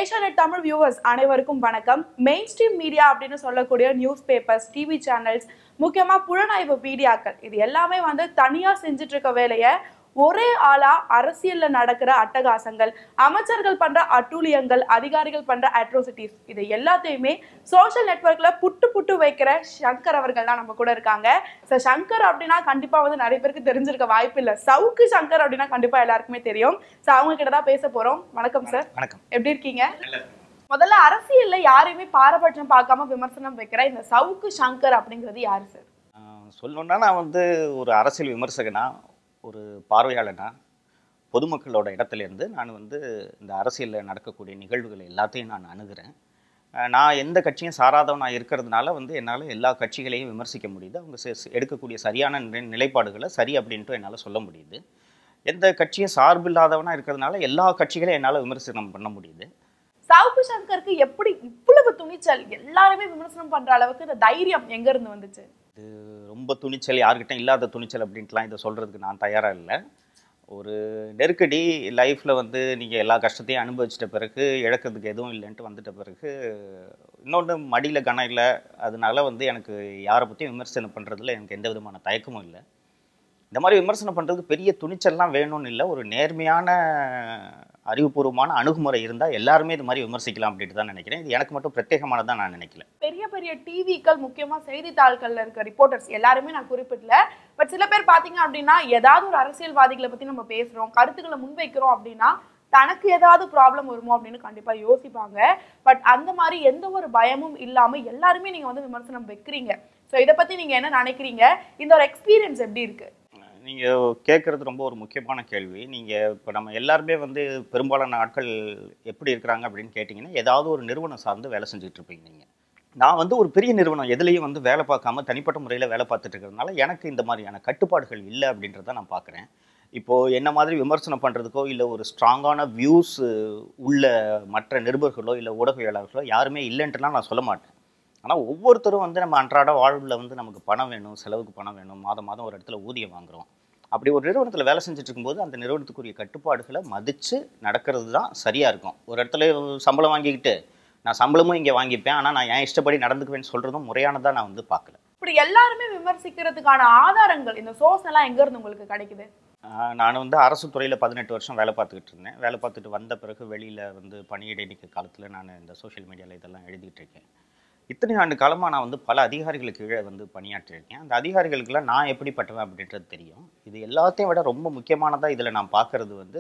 Asianet Tamil viewers அனைவருக்கும் வணக்கம் main stream media அப்படின்னு சொல்லக்கூடிய நியூஸ் பேப்பர்ஸ் டிவி சேனல்ஸ் முக்கியமா புலனாய்வு மீடியாக்கள் இது எல்லாமே வந்து தனியா செஞ்சுட்டு இருக்க வேலையை ஒரே ஆளா அரசியல்ல நடக்கிற அட்டகாசங்கள் அமைச்சர்கள் பண்ற அட்டூழியங்கள் அதிகாரிகள் பண்ற அட்ரோசிட்டிஸ் இது எல்லாத்தையுமே சோஷியல் நெட்வொர்க்ல புட்டு புட்டு வைக்கிற சங்கர் அவர்கள் தான் நம்ம கூட இருக்காங்க ஸோ சங்கர் அப்படின்னா கண்டிப்பா வந்து நிறைய பேருக்கு தெரிஞ்சிருக்க வாய்ப்பு இல்லை சவுக்கு சங்கர் அப்படின்னா கண்டிப்பா எல்லாருக்குமே தெரியும் ஸோ அவங்க கிட்ட தான் பேச போறோம் வணக்கம் சார் வணக்கம் எப்படி இருக்கீங்க முதல்ல அரசியல்ல யாரையுமே பாரபட்சம் பார்க்காம விமர்சனம் வைக்கிற இந்த சவுக்கு சங்கர் அப்படிங்கிறது யாரு சார் ஆஹ் சொல்லணும்னா நான் வந்து ஒரு அரசியல் விமர்சகனா ஒரு பார்வையாளனா பொதுமக்களோட இடத்துல இருந்து நான் வந்து இந்த அரசியலில் நடக்கக்கூடிய நிகழ்வுகள் எல்லாத்தையும் நான் அணுகிறேன் ஆஹ் நான் எந்த கட்சியும் சாராதவனா இருக்கிறதுனால வந்து என்னால் எல்லா கட்சிகளையும் விமர்சிக்க முடியுது அவங்க செ- செ- எடுக்கக்கூடிய சரியான நிலை- நிலைப்பாடுகளை சரி அப்படின்ட்டு என்னால் சொல்ல முடியுது எந்த கட்சியும் சார்பில்லாதவனா இருக்கிறதுனால எல்லா கட்சிகளையும் என்னால் விமர்சனம் பண்ண முடியுது சவுக்கு சங்கருக்கு எப்படி இவ்வளவு துணிச்சல் எல்லாருமே விமர்சனம் பண்ற அளவுக்கு இந்த தைரியம் எங்க இருந்து வந்துச்சு ரொம்ப துணிச்சல் யார்கிட்ட இல்லாத துணிச்சல் அப்படின்ட்டுலாம் இதை சொல்கிறதுக்கு நான் தயாராக இல்லை ஒரு நெருக்கடி லைஃப்பில் வந்து நீங்கள் எல்லா கஷ்டத்தையும் அனுபவிச்சிட்ட பிறகு இழக்கிறதுக்கு எதுவும் இல்லைன்ட்டு வந்துட்ட பிறகு இன்னொன்று மடியில் கனம் இல்லை அதனால வந்து எனக்கு யாரை பற்றியும் விமர்சனம் பண்ணுறதுல எனக்கு எந்த விதமான தயக்கமும் இல்லை இந்த மாதிரி விமர்சனம் பண்ணுறதுக்கு பெரிய துணிச்சல்லாம் வேணும்னு இல்லை ஒரு நேர்மையான அறிவுபூர்வமான அணுகுமுறை இருந்தால் எல்லாருமே இது மாதிரி விமர்சிக்கலாம் அப்படின்ட்டு தான் நினைக்கிறேன் இது எனக்கு மட்டும் பிரத்யேகமானதான் நான் நினைக்கல பெரிய பெரிய டிவிக்கள் முக்கியமா செய்தித்தாள்கள்ல இருக்க ரிப்போர்ட்டர்ஸ் எல்லாருமே நான் குறிப்பிடல பட் சில பேர் பாத்தீங்க அப்படின்னா ஏதாவது ஒரு அரசியல்வாதிகளை பத்தி நம்ம பேசுறோம் கருத்துக்களை முன்வைக்கிறோம் அப்படின்னா தனக்கு ஏதாவது ப்ராப்ளம் வருமோ அப்படின்னு கண்டிப்பா யோசிப்பாங்க பட் அந்த மாதிரி எந்த ஒரு பயமும் இல்லாம எல்லாருமே நீங்க வந்து விமர்சனம் வைக்கிறீங்க ஸோ இதை பத்தி நீங்க என்ன நினைக்கிறீங்க இந்த ஒரு எக்ஸ்பீரியன்ஸ் எப்படி இருக்கு நீங்கள் கேட்குறது ரொம்ப ஒரு முக்கியமான கேள்வி நீங்கள் இப்போ நம்ம எல்லாருமே வந்து பெரும்பாலான ஆட்கள் எப்படி இருக்கிறாங்க அப்படின்னு கேட்டிங்கன்னா ஏதாவது ஒரு நிறுவனம் சார்ந்து வேலை செஞ்சுட்டு இருப்பீங்க நீங்கள் நான் வந்து ஒரு பெரிய நிறுவனம் எதுலேயும் வந்து வேலை பார்க்காம தனிப்பட்ட முறையில் வேலை பார்த்துட்டு இருக்கிறதுனால எனக்கு இந்த மாதிரியான கட்டுப்பாடுகள் இல்லை அப்படின்றத நான் பார்க்குறேன் இப்போது என்ன மாதிரி விமர்சனம் பண்ணுறதுக்கோ இல்லை ஒரு ஸ்ட்ராங்கான வியூஸ் உள்ள மற்ற நிருபர்களோ இல்லை ஊடகவியலாளர்களோ யாருமே இல்லைன்ட்டுலாம் நான் சொல்ல மாட்டேன் ஆனால் ஒவ்வொருத்தரும் வந்து நம்ம அன்றாட வாழ்வில் வந்து நமக்கு பணம் வேணும் செலவுக்கு பணம் வேணும் மாதம் மாதம் ஒரு இடத்துல ஊதியம் வாங்குறோம் அப்படி ஒரு நிறுவனத்தில் வேலை செஞ்சுட்டு இருக்கும்போது அந்த நிறுவனத்துக்குரிய கட்டுப்பாடுகளை மதித்து நடக்கிறது தான் சரியாக இருக்கும் ஒரு இடத்துல சம்பளம் வாங்கிக்கிட்டு நான் சம்பளமும் இங்கே வாங்கிப்பேன் ஆனால் நான் என் இஷ்டப்படி நடந்துக்குவேன்னு சொல்கிறதும் முறையானதாக நான் வந்து பார்க்கல இப்படி எல்லாருமே விமர்சிக்கிறதுக்கான ஆதாரங்கள் இந்த சோர்ஸ் எல்லாம் எங்க இருந்து உங்களுக்கு கிடைக்குது ஆஹ் நான் வந்து அரசு துறையில் பதினெட்டு வருஷம் வேலை பார்த்துக்கிட்டு இருந்தேன் வேலை பார்த்துட்டு வந்த பிறகு வெளியில் வந்து பணியிடை நீக்க காலத்தில் நான் இந்த சோஷியல் மீடியாவில் இதெல்லாம் எழுதிட்டு இருக்கேன் இத்தனை ஆண்டு காலமாக நான் வந்து பல அதிகாரிகளுக்கு கீழே வந்து பணியாற்றியிருக்கேன் அந்த அதிகாரிகளுக்கெல்லாம் நான் எப்படிப்பட்டவன் அப்படின்றது தெரியும் இது எல்லாத்தையும் விட ரொம்ப முக்கியமானதாக இதில் நான் பார்க்குறது வந்து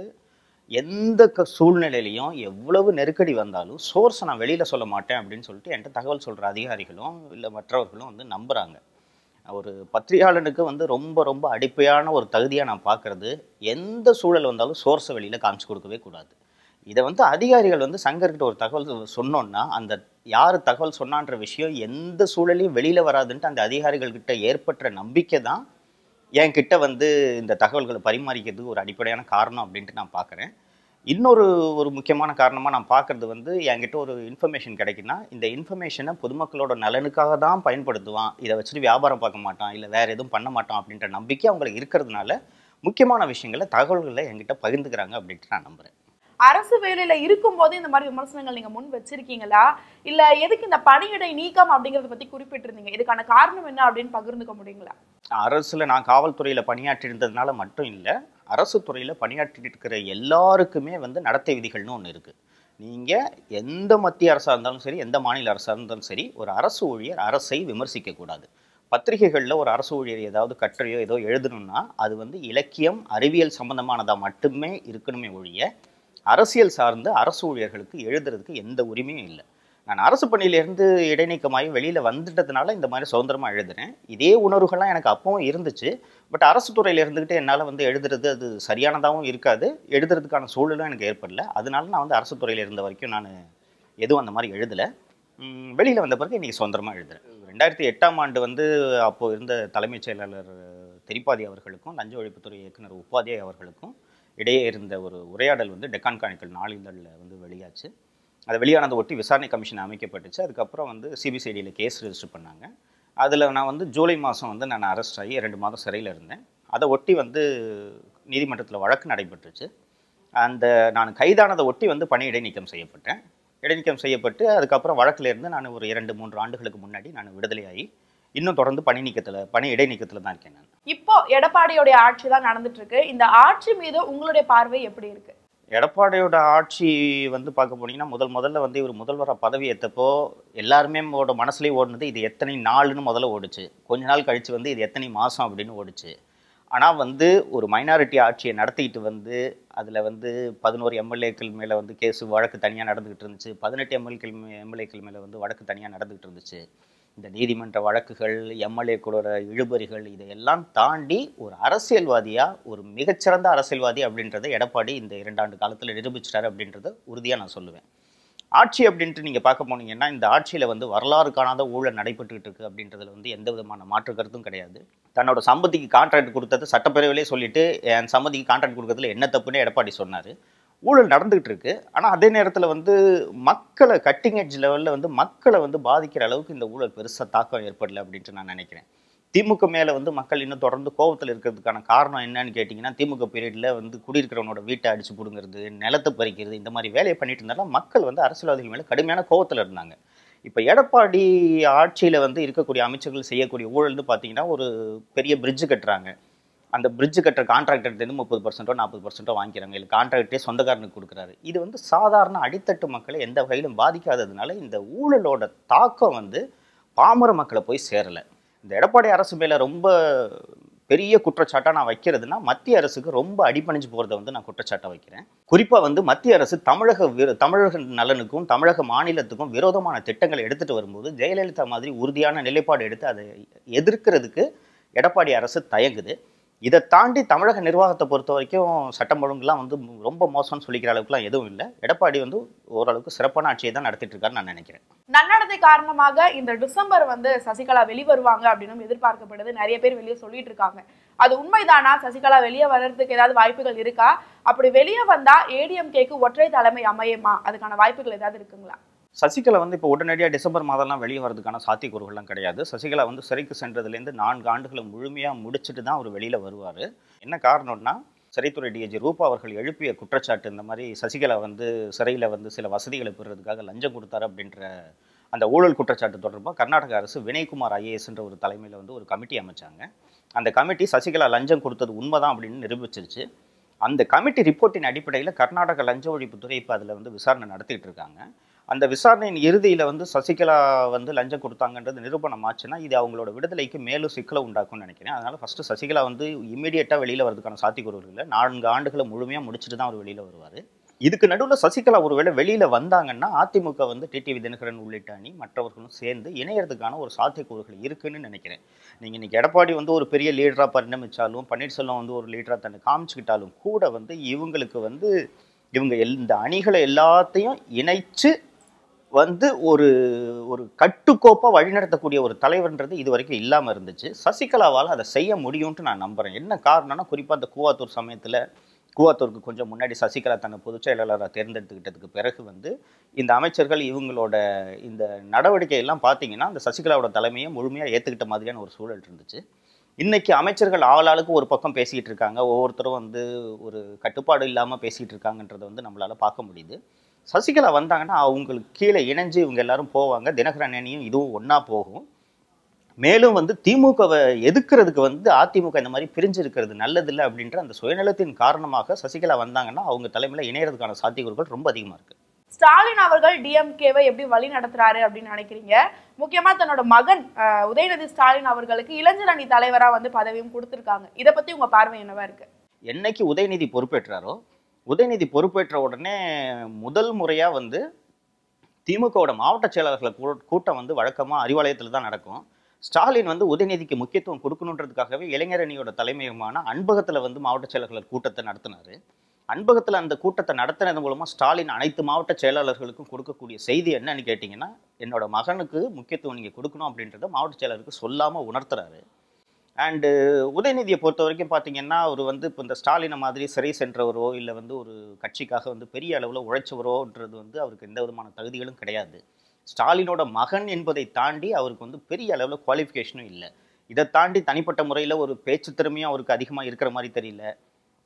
எந்த க சூழ்நிலையிலையும் எவ்வளவு நெருக்கடி வந்தாலும் சோர்ஸை நான் வெளியில் சொல்ல மாட்டேன் அப்படின்னு சொல்லிட்டு என்கிட்ட தகவல் சொல்கிற அதிகாரிகளும் இல்லை மற்றவர்களும் வந்து நம்புகிறாங்க ஒரு பத்திரிகையாளனுக்கு வந்து ரொம்ப ரொம்ப அடிப்படையான ஒரு தகுதியாக நான் பார்க்குறது எந்த சூழல் வந்தாலும் சோர்ஸை வெளியில் காமிச்சு கொடுக்கவே கூடாது இதை வந்து அதிகாரிகள் வந்து சங்கர்கிட்ட ஒரு தகவல் சொன்னோன்னா அந்த யார் தகவல் சொன்னான்ற விஷயம் எந்த சூழலையும் வெளியில் வராதுன்ட்டு அந்த அதிகாரிகள்கிட்ட ஏற்பட்ட நம்பிக்கை தான் என்கிட்ட வந்து இந்த தகவல்களை பரிமாறிக்கிறதுக்கு ஒரு அடிப்படையான காரணம் அப்படின்ட்டு நான் பார்க்குறேன் இன்னொரு ஒரு முக்கியமான காரணமாக நான் பார்க்குறது வந்து என்கிட்ட ஒரு இன்ஃபர்மேஷன் கிடைக்குன்னா இந்த இன்ஃபர்மேஷனை பொதுமக்களோட நலனுக்காக தான் பயன்படுத்துவான் இதை வச்சுட்டு வியாபாரம் பார்க்க மாட்டான் இல்லை வேறு எதுவும் பண்ண மாட்டான் அப்படின்ற நம்பிக்கை அவங்களுக்கு இருக்கிறதுனால முக்கியமான விஷயங்களை தகவல்களை என்கிட்ட பகிர்ந்துக்கிறாங்க அப்படின்ட்டு நான் நம்புகிறேன் அரசு வேலையில இருக்கும்போது இந்த மாதிரி விமர்சனங்கள் நீங்க முன் வச்சிருக்கீங்களா இல்ல எதுக்கு இந்த பணியிடை நீக்கம் அப்படிங்கறத பத்தி குறிப்பிட்டிருந்தீங்க இதுக்கான காரணம் என்ன அப்படின்னு பகிர்ந்துக்க முடியுங்களா அரசில் நான் காவல்துறையில் பணியாற்றி இருந்ததுனால மட்டும் இல்லை அரசு துறையில் பணியாற்றிட்டு இருக்கிற எல்லாருக்குமே வந்து நடத்தை விதிகள்னு ஒன்று இருக்குது நீங்கள் எந்த மத்திய அரசாக இருந்தாலும் சரி எந்த மாநில அரசாக இருந்தாலும் சரி ஒரு அரசு ஊழியர் அரசை விமர்சிக்கக்கூடாது பத்திரிகைகளில் ஒரு அரசு ஊழியர் ஏதாவது கட்டுரையோ ஏதோ எழுதணும்னா அது வந்து இலக்கியம் அறிவியல் சம்பந்தமானதாக மட்டுமே இருக்கணுமே ஒழிய அரசியல் சார்ந்து அரசு ஊழியர்களுக்கு எழுதுறதுக்கு எந்த உரிமையும் இல்லை நான் அரசு பணியிலேருந்து இடைநீக்கமாகி வெளியில் வந்துட்டதுனால இந்த மாதிரி சுதந்திரமாக எழுதுறேன் இதே உணர்வுகள்லாம் எனக்கு அப்பவும் இருந்துச்சு பட் அரசு துறையில் இருந்துக்கிட்டு என்னால் வந்து எழுதுறது அது சரியானதாகவும் இருக்காது எழுதுறதுக்கான சூழலும் எனக்கு ஏற்படல அதனால நான் வந்து அரசு துறையில் இருந்த வரைக்கும் நான் எதுவும் அந்த மாதிரி எழுதலை வெளியில் வந்த பிறகு இன்றைக்கி சுதந்திரமாக எழுதுறேன் ரெண்டாயிரத்தி எட்டாம் ஆண்டு வந்து அப்போது இருந்த தலைமைச் செயலாளர் திரிபாதி அவர்களுக்கும் லஞ்ச ஒழிப்புத்துறை இயக்குனர் உபாத்யாய் அவர்களுக்கும் இடையே இருந்த ஒரு உரையாடல் வந்து டெக்கான் காணிக்கல் நாளிதழில் வந்து வெளியாச்சு அது வெளியானதை ஒட்டி விசாரணை கமிஷன் அமைக்கப்பட்டுச்சு அதுக்கப்புறம் வந்து சிபிசிஐடியில் கேஸ் ரெஜிஸ்டர் பண்ணாங்க அதில் நான் வந்து ஜூலை மாதம் வந்து நான் அரெஸ்ட் ஆகி ரெண்டு மாதம் சிறையில் இருந்தேன் அதை ஒட்டி வந்து நீதிமன்றத்தில் வழக்கு நடைபெற்றுச்சு அந்த நான் கைதானதை ஒட்டி வந்து பணியிடை நீக்கம் செய்யப்பட்டேன் இடைநீக்கம் செய்யப்பட்டு அதுக்கப்புறம் வழக்குல இருந்து நான் ஒரு இரண்டு மூன்று ஆண்டுகளுக்கு முன்னாடி நான் விடுதலையாகி இன்னும் தொடர்ந்து பணி நீக்கத்தில் பணி இடைநீக்கத்தில் தான் இருக்கேன் நான் இப்போ எடப்பாடியோடைய ஆட்சி தான் நடந்துட்டு இருக்கு இந்த ஆட்சி மீது உங்களுடைய பார்வை எப்படி இருக்கு எடப்பாடியோட ஆட்சி வந்து பார்க்க போனீங்கன்னா முதல் முதல்ல வந்து இவர் முதல்வராக பதவி ஏற்றப்போ எல்லாருமே ஓட மனசுலேயே ஓடுனது இது எத்தனை நாள்னு முதல்ல ஓடுச்சு கொஞ்ச நாள் கழிச்சு வந்து இது எத்தனை மாதம் அப்படின்னு ஓடுச்சு ஆனால் வந்து ஒரு மைனாரிட்டி ஆட்சியை நடத்திக்கிட்டு வந்து அதில் வந்து பதினோரு எம்எல்ஏக்கள் மேலே வந்து கேஸ் வழக்கு தனியாக நடந்துக்கிட்டு இருந்துச்சு பதினெட்டு எம்எல்ஏக்கள் எம்எல்ஏக்கள் மேலே வந்து வழக்கு தனியாக நடந்துக்கிட்டு இருந்துச்சு இந்த நீதிமன்ற வழக்குகள் எம்எல்ஏக்களோட இழுபறிகள் இதையெல்லாம் தாண்டி ஒரு அரசியல்வாதியாக ஒரு மிகச்சிறந்த அரசியல்வாதி அப்படின்றத எடப்பாடி இந்த இரண்டாண்டு காலத்தில் நிரூபிச்சிட்டாரு அப்படின்றத உறுதியாக நான் சொல்லுவேன் ஆட்சி அப்படின்ட்டு நீங்கள் பார்க்க போனீங்கன்னா இந்த ஆட்சியில் வந்து வரலாறு காணாத ஊழல் நடைபெற்றுக்கிட்டு இருக்கு அப்படின்றதுல வந்து எந்த விதமான மாற்று கருத்தும் கிடையாது தன்னோட சம்பந்திக்கு கான்ட்ராக்ட் கொடுத்தது சட்டப்பேரவையிலே சொல்லிட்டு என் சம்பந்திக்கு கான்ட்ராக்ட் கொடுக்கறதுல என்ன தப்புன்னு எடப்பாடி சொன்னார் ஊழல் நடந்துகிட்டு இருக்கு ஆனால் அதே நேரத்தில் வந்து மக்களை கட்டிங் எட்ஜ் லெவலில் வந்து மக்களை வந்து பாதிக்கிற அளவுக்கு இந்த ஊழல் பெருசாக தாக்கம் ஏற்படலை அப்படின்ட்டு நான் நினைக்கிறேன் திமுக மேலே வந்து மக்கள் இன்னும் தொடர்ந்து கோபத்தில் இருக்கிறதுக்கான காரணம் என்னன்னு கேட்டிங்கன்னா திமுக பீரியடில் வந்து குடியிருக்கிறவனோட வீட்டை அடிச்சு பிடுங்கிறது நிலத்தை பறிக்கிறது இந்த மாதிரி வேலையை பண்ணிட்டு இருந்தாலும் மக்கள் வந்து அரசியல்வாதிகள் மேலே கடுமையான கோபத்தில் இருந்தாங்க இப்போ எடப்பாடி ஆட்சியில் வந்து இருக்கக்கூடிய அமைச்சர்கள் செய்யக்கூடிய ஊழல்னு பார்த்தீங்கன்னா ஒரு பெரிய பிரிட்ஜு கட்டுறாங்க அந்த பிரிட்ஜ் கட்டுற கான்ட்ராக்டர்லேருந்து முப்பது பர்சன்ட்டோ நாற்பது பர்சன்ட்டோ வாங்கிக்கிறாங்க இல்லை கான்ட்ராக்டே சொந்தக்காரனுக்கு கொடுக்குறாரு இது வந்து சாதாரண அடித்தட்டு மக்களை எந்த வகையிலும் பாதிக்காததுனால இந்த ஊழலோட தாக்கம் வந்து பாமர மக்களை போய் சேரலை இந்த எடப்பாடி அரசு மேலே ரொம்ப பெரிய குற்றச்சாட்டாக நான் வைக்கிறதுனா மத்திய அரசுக்கு ரொம்ப அடிபணிஞ்சு போகிறத வந்து நான் குற்றச்சாட்டை வைக்கிறேன் குறிப்பாக வந்து மத்திய அரசு தமிழக விரோ தமிழக நலனுக்கும் தமிழக மாநிலத்துக்கும் விரோதமான திட்டங்களை எடுத்துகிட்டு வரும்போது ஜெயலலிதா மாதிரி உறுதியான நிலைப்பாடு எடுத்து அதை எதிர்க்கிறதுக்கு எடப்பாடி அரசு தயங்குது இதை தாண்டி தமிழக நிர்வாகத்தை பொறுத்த வரைக்கும் சட்டம் ஒழுங்குலாம் வந்து ரொம்ப மோசம்னு சொல்லிக்கிற அளவுக்குலாம் எதுவும் இல்லை எடப்பாடி வந்து ஓரளவுக்கு சிறப்பான ஆட்சியை தான் நடத்திட்டு இருக்காருன்னு நான் நினைக்கிறேன் நன்னடத்தை காரணமாக இந்த டிசம்பர் வந்து சசிகலா வெளிவருவாங்க அப்படின்னு எதிர்பார்க்கப்படுது நிறைய பேர் வெளியே சொல்லிட்டு இருக்காங்க அது உண்மைதானா சசிகலா வெளியே வர்றதுக்கு ஏதாவது வாய்ப்புகள் இருக்கா அப்படி வெளியே வந்தா ஏடிஎம்கேக்கு ஒற்றை தலைமை அமையுமா அதுக்கான வாய்ப்புகள் ஏதாவது இருக்குங்களா சசிகலா வந்து இப்போ உடனடியாக டிசம்பர் மாதம்லாம் வெளியே வரதுக்கான சாத்தியக்கூறுகள்லாம் கிடையாது சசிகலா வந்து சிறைக்கு சென்றதுலேருந்து நான்கு ஆண்டுகளை முழுமையாக முடிச்சுட்டு தான் அவர் வெளியில் வருவார் என்ன காரணம்னா சிறைத்துறை டிஐஜி ரூபா அவர்கள் எழுப்பிய குற்றச்சாட்டு இந்த மாதிரி சசிகலா வந்து சிறையில் வந்து சில வசதிகளை பெறுறதுக்காக லஞ்சம் கொடுத்தாரு அப்படின்ற அந்த ஊழல் குற்றச்சாட்டு தொடர்பாக கர்நாடக அரசு வினய்குமார் ஐஏஎஸ்ன்ற ஒரு தலைமையில் வந்து ஒரு கமிட்டி அமைச்சாங்க அந்த கமிட்டி சசிகலா லஞ்சம் கொடுத்தது உண்மைதான் அப்படின்னு நிரூபிச்சிருச்சு அந்த கமிட்டி ரிப்போர்ட்டின் அடிப்படையில் கர்நாடக லஞ்ச ஒழிப்புத்துறை இப்போ அதில் வந்து விசாரணை நடத்திட்டு இருக்காங்க அந்த விசாரணையின் இறுதியில் வந்து சசிகலா வந்து லஞ்சம் கொடுத்தாங்கன்றது நிரூபணம் ஆச்சுன்னா இது அவங்களோட விடுதலைக்கு மேலும் சிக்கலை உண்டாக்கும்னு நினைக்கிறேன் அதனால ஃபர்ஸ்ட் சசிகலா வந்து இமீடியட்டாக வெளியில் வரதுக்கான சாத்தியக்கூறுகள் இல்லை நான்கு ஆண்டுகளை முழுமையாக முடிச்சுட்டு தான் அவர் வெளியில் வருவார் இதுக்கு நடுவில் சசிகலா ஒருவேளை வெளியில் வந்தாங்கன்னா அதிமுக வந்து டிடிவி தினகரன் உள்ளிட்ட அணி மற்றவர்களும் சேர்ந்து இணையறதுக்கான ஒரு சாத்தியக்கூறுகள் இருக்குன்னு நினைக்கிறேன் நீங்கள் இன்னைக்கு எடப்பாடி வந்து ஒரு பெரிய லீடராக பரிணமிச்சாலும் பன்னீர்செல்வம் வந்து ஒரு லீடராக தன்னை காமிச்சுக்கிட்டாலும் கூட வந்து இவங்களுக்கு வந்து இவங்க எல் இந்த அணிகளை எல்லாத்தையும் இணைச்சு வந்து ஒரு ஒரு கட்டுக்கோப்பாக வழிநடத்தக்கூடிய ஒரு தலைவர்ன்றது இது வரைக்கும் இல்லாமல் இருந்துச்சு சசிகலாவால் அதை செய்ய முடியும்ட்டு நான் நம்புகிறேன் என்ன காரணம்னா குறிப்பாக அந்த கூவாத்தூர் சமயத்தில் கூவாத்தூருக்கு கொஞ்சம் முன்னாடி சசிகலா தன்னை பொதுச் செயலாளராக தேர்ந்தெடுத்துக்கிட்டதுக்கு பிறகு வந்து இந்த அமைச்சர்கள் இவங்களோட இந்த நடவடிக்கை எல்லாம் பார்த்தீங்கன்னா அந்த சசிகலாவோட தலைமையை முழுமையாக ஏற்றுக்கிட்ட மாதிரியான ஒரு சூழல் இருந்துச்சு இன்னைக்கு அமைச்சர்கள் ஆளாளுக்கு ஒரு பக்கம் பேசிக்கிட்டு இருக்காங்க ஒவ்வொருத்தரும் வந்து ஒரு கட்டுப்பாடு இல்லாமல் பேசிகிட்டு இருக்காங்கன்றதை வந்து நம்மளால் பார்க்க முடியுது சசிகலா வந்தாங்கன்னா அவங்களுக்கு கீழே இணைஞ்சு இவங்க எல்லாரும் போவாங்க தினகரன் அணியும் இதுவும் ஒன்றா போகும் மேலும் வந்து திமுகவை எதிர்க்கிறதுக்கு வந்து அதிமுக இந்த மாதிரி பிரிஞ்சு இருக்கிறது நல்லதில்லை அப்படின்ற அந்த சுயநலத்தின் காரணமாக சசிகலா வந்தாங்கன்னா அவங்க தலைமையில் இணையறதுக்கான சாத்தியக்கூறுகள் ரொம்ப அதிகமாக இருக்குது ஸ்டாலின் அவர்கள் டிஎம்கேவை எப்படி வழி நடத்துறாரு அப்படின்னு நினைக்கிறீங்க முக்கியமா தன்னோட மகன் அஹ், உதயநிதி ஸ்டாலின் அவர்களுக்கு இளைஞர் அணி தலைவரா வந்து பதவியும் கொடுத்திருக்காங்க இதை பத்தி உங்க பார்வை என்னவா இருக்கு என்னைக்கு உதயநிதி பொறுப்பேற்றாரோ உதயநிதி பொறுப்பேற்ற உடனே முதல் முறையாக வந்து திமுகவோட மாவட்ட செயலாளர்கள் கூ- கூட்டம் வந்து வழக்கமாக அறிவாலயத்தில் தான் நடக்கும் ஸ்டாலின் வந்து உதயநிதிக்கு முக்கியத்துவம் கொடுக்கணுன்றதுக்காகவே இளைஞரணியோட தலைமையகமான அன்பகத்தில் வந்து மாவட்ட செயலாளர்கள் கூட்டத்தை நடத்தினார் அன்பகத்தில் அந்த கூட்டத்தை நடத்தினது மூலமாக ஸ்டாலின் அனைத்து மாவட்ட செயலாளர்களுக்கும் கொடுக்கக்கூடிய செய்தி என்னன்னு கேட்டிங்கன்னா என்னோட மகனுக்கு முக்கியத்துவம் நீங்கள் கொடுக்கணும் அப்படின்றத மாவட்ட செயலாளருக்கு சொல்லாமல் உணர்த்துறாரு அண்டு உதயநிதியை பொறுத்த வரைக்கும் பார்த்தீங்கன்னா அவர் வந்து இப்போ இந்த ஸ்டாலினை மாதிரி சிறை சென்றவரோ இல்லை வந்து ஒரு கட்சிக்காக வந்து பெரிய அளவில் உழைச்சவரோன்றது வந்து அவருக்கு எந்த விதமான தகுதிகளும் கிடையாது ஸ்டாலினோட மகன் என்பதை தாண்டி அவருக்கு வந்து பெரிய அளவில் குவாலிஃபிகேஷனும் இல்லை இதை தாண்டி தனிப்பட்ட முறையில் ஒரு பேச்சு திறமையும் அவருக்கு அதிகமாக இருக்கிற மாதிரி தெரியல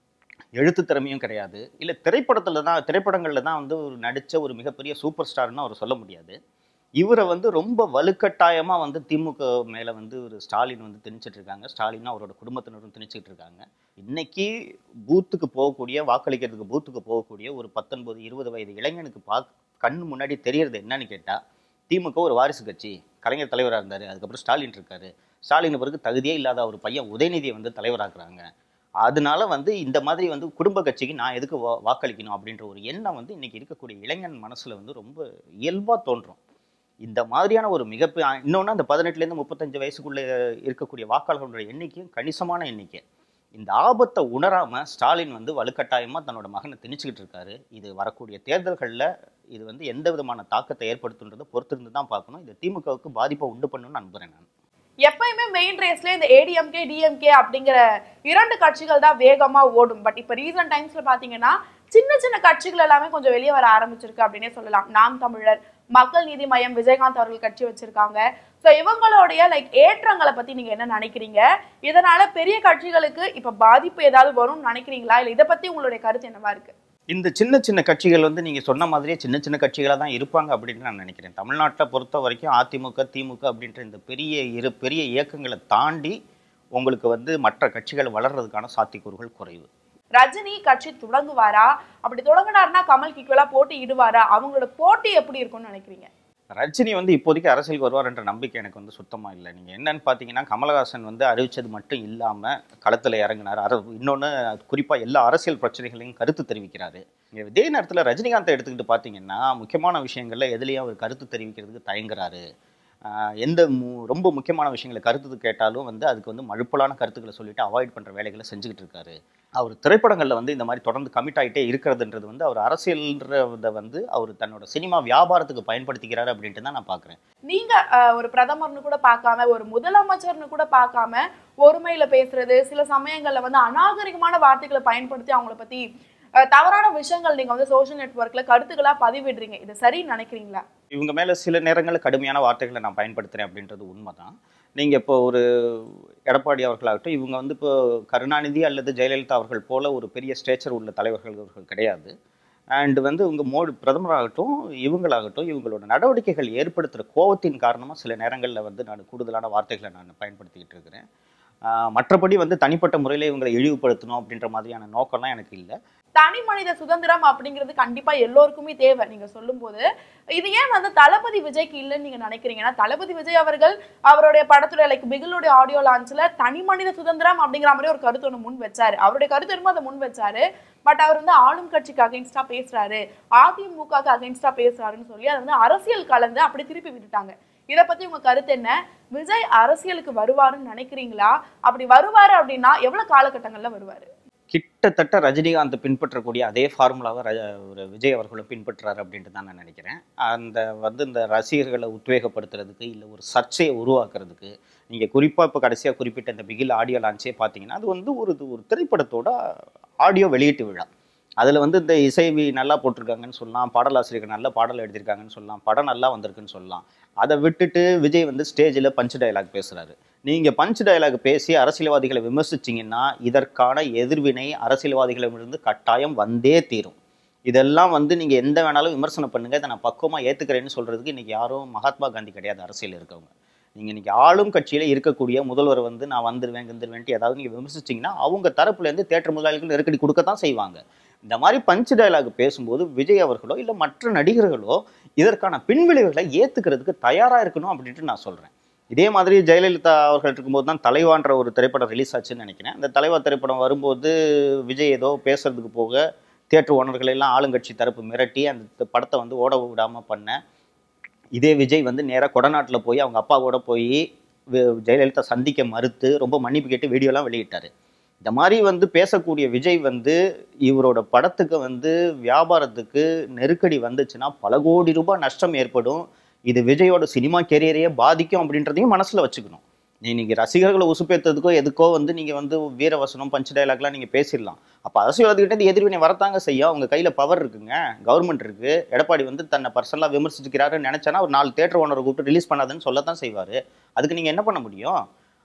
எழுத்து திறமையும் கிடையாது இல்லை திரைப்படத்தில் தான் திரைப்படங்களில் தான் வந்து ஒரு நடித்த ஒரு மிகப்பெரிய சூப்பர் ஸ்டார்னு அவர் சொல்ல முடியாது இவரை வந்து ரொம்ப வலுக்கட்டாயமாக வந்து திமுக மேலே வந்து ஒரு ஸ்டாலின் வந்து திணிச்சிட்டு இருக்காங்க ஸ்டாலினும் அவரோட குடும்பத்தினரும் திணிச்சிட்டு இருக்காங்க இன்னைக்கு பூத்துக்கு போகக்கூடிய வாக்களிக்கிறதுக்கு பூத்துக்கு போகக்கூடிய ஒரு பத்தொன்பது இருபது வயது இளைஞனுக்கு பா கண் முன்னாடி தெரியறது என்னன்னு கேட்டால் திமுக ஒரு வாரிசு கட்சி கலைஞர் தலைவராக இருந்தார் அதுக்கப்புறம் ஸ்டாலின் இருக்காரு ஸ்டாலின் பிறகு தகுதியே இல்லாத ஒரு பையன் உதயநிதியை வந்து தலைவராக்குறாங்க அதனால வந்து இந்த மாதிரி வந்து குடும்ப கட்சிக்கு நான் எதுக்கு வா- வாக்களிக்கணும் அப்படின்ற ஒரு எண்ணம் வந்து இன்னைக்கு இருக்கக்கூடிய இளைஞன் மனசுல வந்து ரொம்ப இயல்பா தோன்றும் இந்த மாதிரியான ஒரு மிகப்பெரிய இன்னொன்று அந்த பதினெட்டுலேருந்து முப்பத்தஞ்சு வயசுக்குள்ள இருக்கக்கூடிய வாக்காளர்களுடைய எண்ணிக்கையும் கணிசமான எண்ணிக்கை இந்த ஆபத்தை உணராம ஸ்டாலின் வந்து வலுக்கட்டாயமா தன்னோட மகனை திணிச்சுக்கிட்டு இருக்காரு இது வரக்கூடிய தேர்தல்கள்ல இது வந்து எந்த விதமான தாக்கத்தை ஏற்படுத்துன்றதை பொறுத்திருந்து தான் பார்க்கணும் இது திமுகவுக்கு பாதிப்பை உண்டு பண்ணணும்னு நம்புறேன் நான் எப்பயுமே மெயின் ரேஸ்ல இந்த ஏடிஎம்கே டிஎம்கே அப்படிங்கிற இரண்டு கட்சிகள் தான் வேகமா ஓடும் பட் இப்ப ரீசன்ட் டைம்ஸ்ல பாத்தீங்கன்னா சின்ன சின்ன கட்சிகள் எல்லாமே கொஞ்சம் வெளியே வர ஆரம்பிச்சிருக்கு அப்படின்னே சொல்லலாம் நாம் தமிழர் மக்கள் நீதி மய்யம் விஜயகாந்த் அவர்கள் கட்சி வச்சிருக்காங்க ஸோ இவங்களுடைய லைக் ஏற்றங்களை பத்தி நீங்க என்ன நினைக்கிறீங்க இதனால பெரிய கட்சிகளுக்கு இப்ப பாதிப்பு ஏதாவது வரும்னு நினைக்கிறீங்களா இல்ல இதை பத்தி உங்களுடைய கருத்து என்னவா இருக்கு இந்த சின்ன சின்ன கட்சிகள் வந்து நீங்கள் சொன்ன மாதிரியே சின்ன சின்ன கட்சிகளாக தான் இருப்பாங்க அப்படின்னு நான் நினைக்கிறேன் தமிழ்நாட்டை பொறுத்த வரைக்கும் அதிமுக திமுக அப்படின்ற இந்த பெரிய இரு பெரிய இயக்கங்களை தாண்டி உங்களுக்கு வந்து மற்ற கட்சிகள் வளர்றதுக்கான சாத்தியக்கூறுகள் குறைவு ரஜினி கட்சி தொடங்குவாரா அப்படி தொடங்கினாருன்னா கமல் கிக்குவலா போட்டி இடுவாரா அவங்களோட போட்டி எப்படி இருக்கும்னு நினைக்கிறீங்க ரஜினி வந்து இப்போதைக்கு அரசியலுக்கு வருவார்ன்ற நம்பிக்கை எனக்கு வந்து சுத்தமாக இல்லை நீங்கள் என்னன்னு பார்த்தீங்கன்னா கமலஹாசன் வந்து அறிவிச்சது மட்டும் இல்லாமல் களத்தில் இறங்கினார் அர இன்னொன்று குறிப்பாக எல்லா அரசியல் பிரச்சனைகளையும் கருத்து தெரிவிக்கிறாரு இங்கே இதே நேரத்தில் ரஜினிகாந்தை எடுத்துக்கிட்டு பார்த்தீங்கன்னா முக்கியமான விஷயங்களில் எதுலேயும் அவர் கருத்து தெரிவிக்கிறதுக்கு தயங்குறாரு ஆஹ் எந்த மு- ரொம்ப முக்கியமான விஷயங்களை கருத்து கேட்டாலும் வந்து அதுக்கு வந்து மழுப்பலான கருத்துக்களை சொல்லிட்டு அவாய்ட் பண்ணுற வேலைகளை செஞ்சுக்கிட்டு இருக்காரு அவர் திரைப்படங்களில் வந்து இந்த மாதிரி தொடர்ந்து கமிட் ஆகிட்டே இருக்கிறதுன்றது வந்து அவர் அரசியல்ன்றதை வந்து அவர் தன்னோட சினிமா வியாபாரத்துக்கு பயன்படுத்திக்கிறாரு அப்படின்ட்டு தான் நான் பார்க்குறேன் நீங்க அஹ், ஒரு பிரதமர்னு கூட பார்க்காம ஒரு முதலமைச்சர்னு கூட பார்க்காம ஒருமையில பேசுறது சில சமயங்கள்ல வந்து அநாகரிகமான வார்த்தைகளை பயன்படுத்தி அவங்கள பத்தி அஹ், தவறான விஷயங்கள் நீங்க வந்து சோஷியல் நெட்வொர்க்ல கருத்துக்களா பதிவிடுறீங்க இது சரின்னு நினைக்கிறீங்களா இவங்க மேலே சில நேரங்களில் கடுமையான வார்த்தைகளை நான் பயன்படுத்துகிறேன் அப்படின்றது உண்மைதான் நீங்கள் இப்போ ஒரு எடப்பாடி அவர்களாகட்டும் இவங்க வந்து இப்போ கருணாநிதி அல்லது ஜெயலலிதா அவர்கள் போல ஒரு பெரிய ஸ்டேச்சர் உள்ள தலைவர்கள் அவர்கள் கிடையாது அண்ட் வந்து இவங்க மோடி பிரதமராகட்டும் இவங்களாகட்டும் இவங்களோட நடவடிக்கைகள் ஏற்படுத்துகிற கோவத்தின் காரணமாக சில நேரங்களில் வந்து நான் கூடுதலான வார்த்தைகளை நான் பயன்படுத்திக்கிட்டு இருக்கிறேன் ஆஹ் மற்றபடி வந்து தனிப்பட்ட முறையில் இவங்களை இழிவுபடுத்தணும் அப்படின்ற மாதிரியான நோக்கம்லாம் எனக்கு இல்லை தனி மனித சுதந்திரம் அப்படிங்கிறது கண்டிப்பா எல்லோருக்குமே தேவை நீங்க சொல்லும்போது இது ஏன் வந்து தளபதி விஜய்க்கு இல்லைன்னு நீங்க நினைக்கிறீங்கன்னா தளபதி விஜய் அவர்கள் அவருடைய படத்துல லைக் பிகிலுடைய ஆடியோ லான்ச்ல தனி மனித சுதந்திரம் அப்படிங்கிற மாதிரி ஒரு கருத்து ஒன்று முன் வச்சாரு அவருடைய கருத்து என்னமோ அதை முன் வச்சாரு பட் அவர் வந்து ஆளும் கட்சிக்கு அகைன்ஸ்டா பேசுறாரு அதிமுகக்கு அகைன்ஸ்டா பேசுறாருன்னு சொல்லி அதை வந்து அரசியல் கலந்து அப்படி திருப்பி விட்டுட்டாங்க இதை பத்தி உங்க கருத்து என்ன விஜய் அரசியலுக்கு வருவாருன்னு நினைக்கிறீங்களா அப்படி வருவாரு அப்படின்னா எவ்வளவு காலகட்டங்கள்ல வருவாரு கிட்டத்தட்ட ரஜினிகாந்த் பின்பற்றக்கூடிய அதே ஃபார்முலாவை ர ஒரு விஜய் அவர்களும் பின்பற்றுறாரு அப்படின்ட்டு தான் நான் நினைக்கிறேன் அந்த வந்து இந்த ரசிகர்களை உத்வேகப்படுத்துறதுக்கு இல்லை ஒரு சர்ச்சையை உருவாக்குறதுக்கு நீங்கள் குறிப்பாக இப்போ கடைசியாக குறிப்பிட்ட இந்த பிகில் ஆடியோ லான்ச்சே பார்த்தீங்கன்னா அது வந்து ஒரு ஒரு திரைப்படத்தோட ஆடியோ வெளியீட்டு விழா அதில் வந்து இந்த இசை வி- நல்லா போட்டிருக்காங்கன்னு சொல்லலாம் பாடலாசிரியர்கள் நல்ல பாடல் எழுதியிருக்காங்கன்னு சொல்லலாம் படம் நல்லா வந்திருக்குன்னு சொல்லலாம் அதை விட்டுட்டு விஜய் வந்து ஸ்டேஜில் பஞ்ச் டயலாக் பேசுகிறாரு நீங்கள் பஞ்ச் டயலாக் பேசி அரசியல்வாதிகளை விமர்சிச்சிங்கன்னா இதற்கான எதிர்வினை அரசியல்வாதிகளிடமிருந்து கட்டாயம் வந்தே தீரும் இதெல்லாம் வந்து நீங்கள் எந்த வேணாலும் விமர்சனம் பண்ணுங்க இதை நான் பக்குவமாக ஏற்றுக்கிறேன்னு சொல்கிறதுக்கு இன்றைக்கி யாரும் மகாத்மா காந்தி கிடையாது அரசியல் இருக்கவங்க நீங்கள் இன்றைக்கி ஆளும் கட்சியில் இருக்கக்கூடிய முதல்வர் வந்து நான் வந்துடுவேன் கிந்துருவேன்ட்டு ஏதாவது நீங்கள் விமர்சிச்சிங்கன்னா அவங்க தரப்புலேருந்து தேட்டர் முதலாளிகள் நெருக்கடி கொடுக்க தான் செய்வாங்க இந்த மாதிரி பஞ்ச் டயலாக் பேசும்போது விஜய் அவர்களோ இல்லை மற்ற நடிகர்களோ இதற்கான பின்விளைவுகளை ஏற்றுக்கிறதுக்கு தயாராக இருக்கணும் அப்படின்ட்டு நான் சொல்கிறேன் இதே மாதிரி ஜெயலலிதா அவர்கள் இருக்கும்போது தான் தலைவான்ற ஒரு திரைப்படம் ரிலீஸ் ஆச்சுன்னு நினைக்கிறேன் அந்த தலைவா திரைப்படம் வரும்போது விஜய் ஏதோ பேசுறதுக்கு போக தியேட்டர் ஓனர்களை எல்லாம் ஆளுங்கட்சி தரப்பு மிரட்டி அந்த படத்தை வந்து ஓட விடாமல் பண்ண இதே விஜய் வந்து நேராக கொடநாட்டில் போய் அவங்க அப்பாவோட போய் வி- ஜெயலலிதா சந்திக்க மறுத்து ரொம்ப மன்னிப்பு கேட்டு வீடியோலாம் வெளியிட்டார் இந்த மாதிரி வந்து பேசக்கூடிய விஜய் வந்து இவரோட படத்துக்கு வந்து வியாபாரத்துக்கு நெருக்கடி வந்துச்சுன்னா பல கோடி ரூபாய் நஷ்டம் ஏற்படும் இது விஜயோட சினிமா கெரியரையே பாதிக்கும் அப்படின்றதையும் மனசில் வச்சுக்கணும் நீ நீங்கள் ரசிகர்களை உசுப்பேற்றதுக்கோ எதுக்கோ வந்து நீங்கள் வந்து வீரவசனம் பஞ்ச் டயலாக்லாம் நீங்கள் பேசிடலாம் அப்போ அரசியல்வாதிகிட்ட எதிர்வினை வரத்தாங்க செய்யும் அவங்க கையில் பவர் இருக்குங்க கவர்மெண்ட் இருக்குது எடப்பாடி வந்து தன்னை பர்சனலாக விமர்சிச்சுக்கிறாருன்னு நினச்சானா ஒரு நாலு தேட்டர் ஓனரை கூப்பிட்டு ரிலீஸ் பண்ணாதுன்னு சொல்லத்தான் செய்வார் அதுக்கு நீங்கள் என்ன பண்ண முடியும்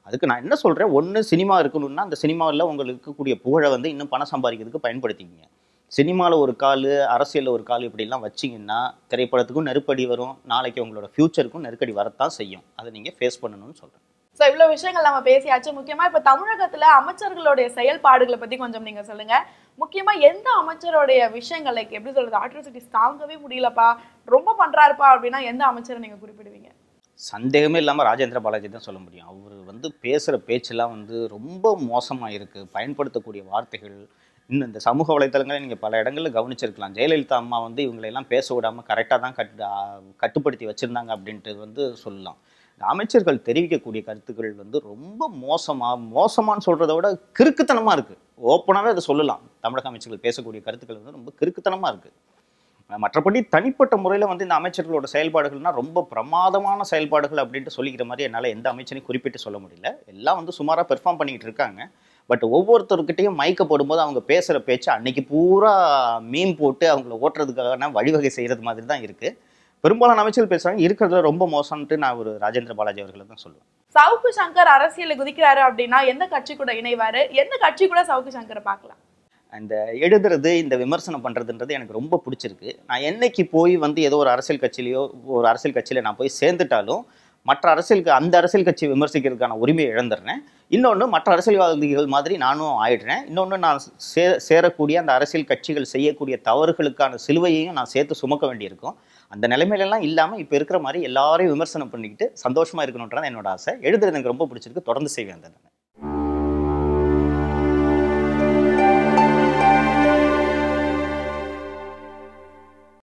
அதுக்கு நான் என்ன சொல்கிறேன் ஒன்று சினிமா இருக்கணும்னா அந்த சினிமாவில் உங்களுக்கு இருக்கக்கூடிய புகழை வந்து இன்னும் பணம் சம்பாதிக்கிறதுக்கு பயன்படுத்திக்கிங்க சினிமாவில் ஒரு கால் அரசியலில் ஒரு கால் இப்படிலாம் வச்சிங்கன்னா திரைப்படத்துக்கும் நெருக்கடி வரும் நாளைக்கு உங்களோட ஃப்யூச்சருக்கும் நெருக்கடி வரத்தான் செய்யும் அதை நீங்கள் ஃபேஸ் பண்ணணும்னு சொல்கிறேன் சோ இவ்வளவு விஷயங்கள் நம்ம பேசியாச்சு முக்கியமா இப்ப தமிழகத்துல அமைச்சர்களுடைய செயல்பாடுகளை பத்தி கொஞ்சம் நீங்க சொல்லுங்க முக்கியமா எந்த அமைச்சருடைய விஷயங்கள் லைக் எப்படி சொல்றது ஆட்ரோசிட்டிஸ் தாங்கவே முடியலப்பா ரொம்ப பண்றாருப்பா அப்படின்னா எந்த அமைச்சரை நீங்க குறிப்பிடுவீங்க சந்தேகமே இல்லாமல் ராஜேந்திர பாலாஜி தான் சொல்ல முடியும் அவர் வந்து பேசுகிற பேச்செல்லாம் வந்து ரொம்ப மோசமாக இருக்குது பயன்படுத்தக்கூடிய வார்த்தைகள் இன்னும் இந்த சமூக வலைத்தளங்களை நீங்கள் பல இடங்களில் கவனிச்சிருக்கலாம் ஜெயலலிதா அம்மா வந்து இவங்களையெல்லாம் பேச விடாமல் கரெக்டாக தான் கட்டு ஆ, கட்டுப்படுத்தி வச்சுருந்தாங்க அப்படின்ட்டு வந்து சொல்லலாம் இந்த அமைச்சர்கள் தெரிவிக்கக்கூடிய கருத்துக்கள் வந்து ரொம்ப மோசமாக மோசமான்னு சொல்கிறத விட கிறுக்குத்தனமாக இருக்குது ஓப்பனாகவே அதை சொல்லலாம் தமிழக அமைச்சர்கள் பேசக்கூடிய கருத்துக்கள் வந்து ரொம்ப கிறுக்குத்தனமாக இருக்குது மற்றபடி தனிப்பட்ட முறையில் வந்து இந்த அமைச்சர்களோட செயல்பாடுகள்னா ரொம்ப பிரமாதமான செயல்பாடுகள் அப்படின்ட்டு சொல்லிக்கிற மாதிரி என்னால் எந்த அமைச்சரையும் குறிப்பிட்டு சொல்ல முடியல எல்லாம் வந்து சுமாராக பெர்ஃபார்ம் பண்ணிக்கிட்டு இருக்காங்க பட் ஒவ்வொருத்தருக்கிட்டையும் மைக்க போடும்போது அவங்க பேசுகிற பேச்சு அன்னைக்கு பூரா மீன் போட்டு அவங்கள ஓட்டுறதுக்கான வழிவகை செய்கிறது மாதிரி தான் இருக்குது பெரும்பாலான அமைச்சர்கள் பேசுகிறாங்க இருக்கிறதுல ரொம்ப மோசம்ன்ட்டு நான் ஒரு ராஜேந்திர பாலாஜி அவர்களை தான் சொல்லுவேன் சவுக்கு சங்கர் அரசியல குதிக்கிறாரு அப்படின்னா எந்த கட்சி கூட இணைவாரு எந்த கட்சி கூட சவுக்கு சங்கரை பார்க்கலாம் அந்த எழுதுறது இந்த விமர்சனம் பண்ணுறதுன்றது எனக்கு ரொம்ப பிடிச்சிருக்கு நான் என்னைக்கு போய் வந்து ஏதோ ஒரு அரசியல் கட்சியிலையோ ஒரு அரசியல் கட்சியில் நான் போய் சேர்ந்துட்டாலும் மற்ற அரசியலுக்கு அந்த அரசியல் கட்சி விமர்சிக்கிறதுக்கான உரிமையை இழந்துடுறேன் இன்னொன்று மற்ற அரசியல்வாதிகள் மாதிரி நானும் ஆயிடுறேன் இன்னொன்று நான் சே சேரக்கூடிய அந்த அரசியல் கட்சிகள் செய்யக்கூடிய தவறுகளுக்கான சிலுவையையும் நான் சேர்த்து சுமக்க வேண்டியிருக்கும் அந்த நிலைமையிலலாம் இல்லாமல் இப்போ இருக்கிற மாதிரி எல்லாரையும் விமர்சனம் பண்ணிக்கிட்டு சந்தோஷமாக இருக்கணுன்றது என்னோட ஆசை எழுதுறது எனக்கு ரொம்ப பிடிச்சிருக்கு தொடர்ந்து செய்வேன் அதை நான்